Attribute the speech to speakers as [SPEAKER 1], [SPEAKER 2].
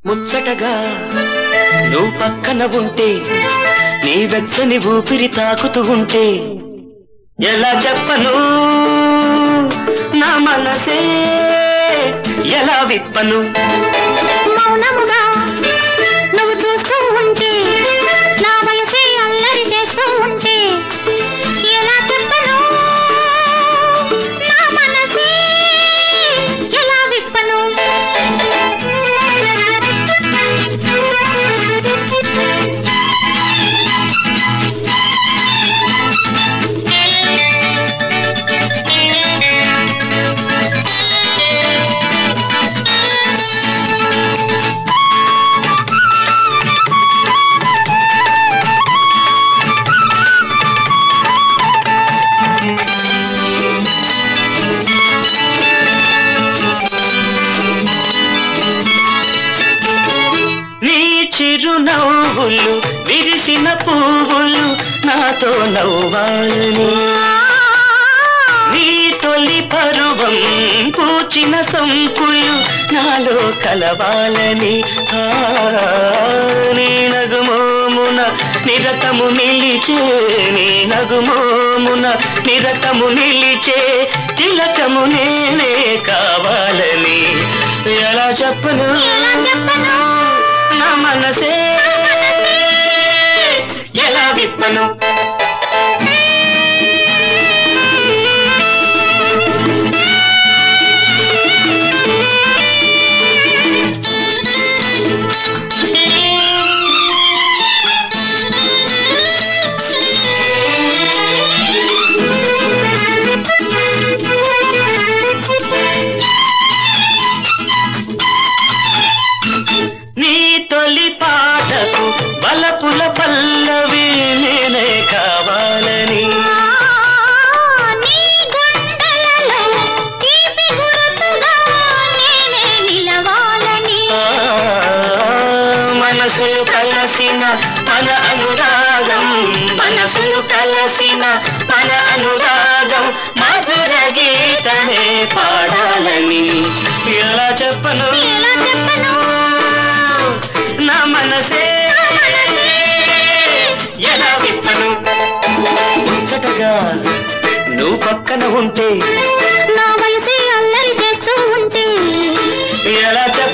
[SPEAKER 1] ముచ్చటగా నువ్వు పక్కన ఉంటే నీ వెచ్చని ఊపిరి తాకుతూ ఉంటే ఎలా చెప్పను నా మనసే ఎలా విప్పను
[SPEAKER 2] మౌనముగా నువ్వు చూస్తూ ఉంటే నా వయసే అల్లరి చేస్తూ ఉంటే ఎలా చెప్పను నా మనసే ఎలా విప్పను
[SPEAKER 1] నీ చిరునవ్వులు విరిసిన పువ్వులు నాతో నవ్వాలని నీ తొలి పరువం పూచిన సంపులు నాలో కలవాలని ఆ, నీ నగుమోమున నిరతము నిలిచే నీ నగుమోమున నిరతము నిలిచే తిలకము నేనే కావాలని ఎలా చెప్పను
[SPEAKER 2] ఎలా చెప్పను?
[SPEAKER 1] నా మనసే ఎలా విప్పను నీ తొలి పాటకు బలపుల పల్లవి నేనే కావాలని
[SPEAKER 2] నీ గుండెలలో తీపి గుర్తుగా నేనే నిలవాలని
[SPEAKER 1] ఆ, మనసులు కలసిన మన అనురాగం మనసులు కలసిన మన అనురాగం మధుర గీతమే పాడాలని ఎలా చెప్పను
[SPEAKER 2] ఎలా చెప్పను?
[SPEAKER 1] నా మనసే ఎలా విప్పను ముచ్చటగా నువ్వు పక్కన ఉంటే
[SPEAKER 2] నా వయసే అల్లరి చేస్తూ ఉంటే
[SPEAKER 1] ఎలా చెప్పను